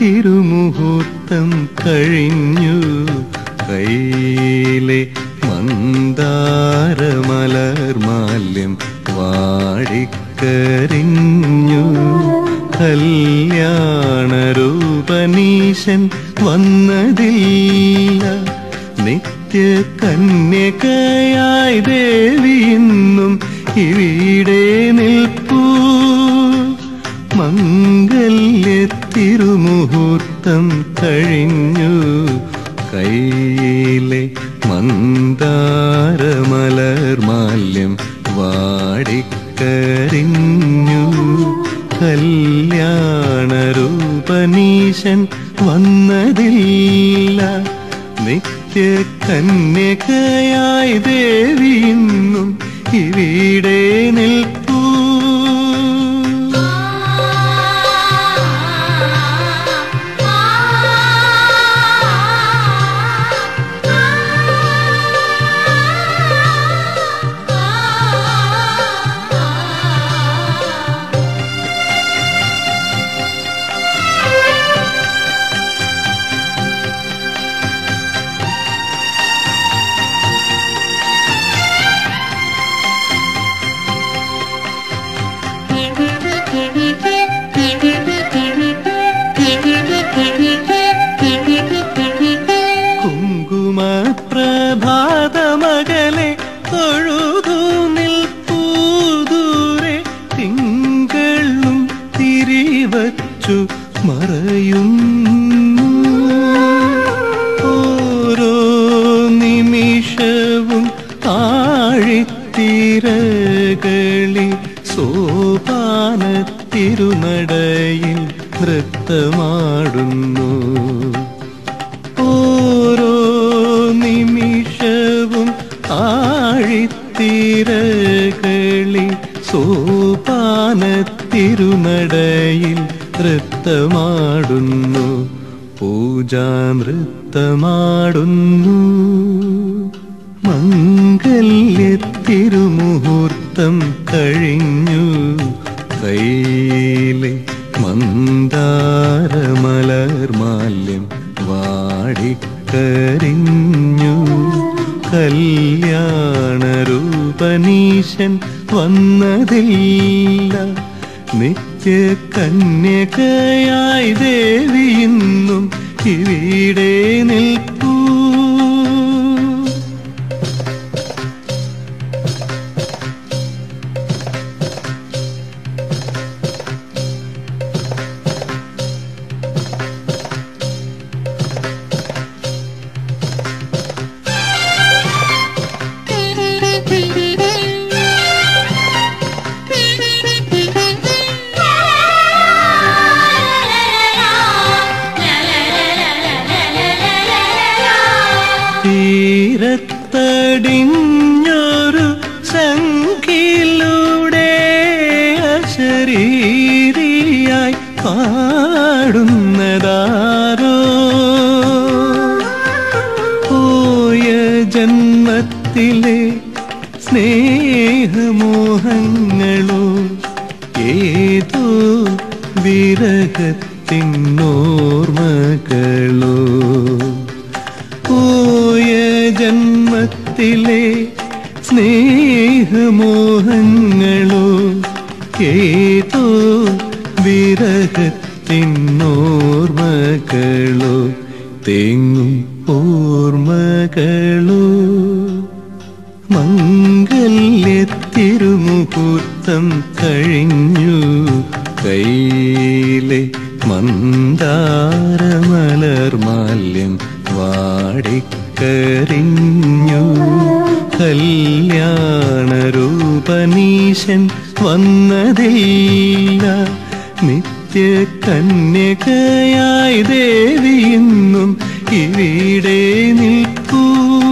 തിരുമുഹൂർത്തം കഴിഞ്ഞു കയ്യിലെ മന്ദാരമലർമാല്യം വാടിക്കരിഞ്ഞു കല്യാണരൂപനീശൻ വന്നതില്ല നിത്യ കന്യകയായി ദേവി ഇന്നും ഇവിടെ നിൽപ്പൂ മംഗല്യ തിരുമുഹൂർത്തം കഴിഞ്ഞു കയ്യിലെ മന്ദാരമലർമാല്യം വാടിക്കരിഞ്ഞു കല്യാണരൂപനീശൻ വന്നതില്ല നിത്യ കന്യകയായി ദേവി ഇന്നും ഇവിടെ നിൽപ്പൂ കുങ്കുമ പ്രഭാതമകലെ തൊഴുതു നിൽപ്പൂതൂരെ തിങ്കളും തിരിവച്ചു മറയുന്നു ഓരോ നിമിഷവും ആഴിത്തിരകളി സോപാന തിരുനടയിൽ നൃത്തമാടുന്നു ഓരോ നിമിഷവും ആഴിത്തിരകളി സോപാന തിരുനടയിൽ നൃത്തമാടുന്നു പൂജാനൃത്തമാടുന്നു മംഗല്യ തിരുമുഹൂർത്തം കഴിഞ്ഞു കയ്യിലെ മന്ദാരമലർമാല്യം വാടിക്കരിഞ്ഞു കല്യാണരൂപനീശൻ വന്നതില്ല നിത്യ കന്യകയായി ദേവി ഇന്നും ഇവിടെ നിൽപ്പൂ തീരത്തടിഞ്ഞൊരു സംഖിലൂടെ അശരീരിയായി പാടുന്നതാരോ പോയ ജന്മത്തിലെ സ്നേഹമോഹങ്ങളോ ഏതോ വിരഹത്തിനോർമകളോ പോയ ജന്മത്തിലെ സ്നേഹമോഹങ്ങളോ ഏതോ വിരഹത്തിനോർമകളോ തെങ്ങും ഓർമ്മകളോ മംഗല്യ തിരുമുഹൂർത്തം കഴിഞ്ഞു കയ്യിലെ മന്ദാരമലർമാല്യം വാടിക്കരിഞ്ഞു കല്യാണരൂപനീശൻ വന്നതില്ല നിത്യ കന്യകയായി ദേവി ഇന്നും ഇവിടെ നിൽക്കൂ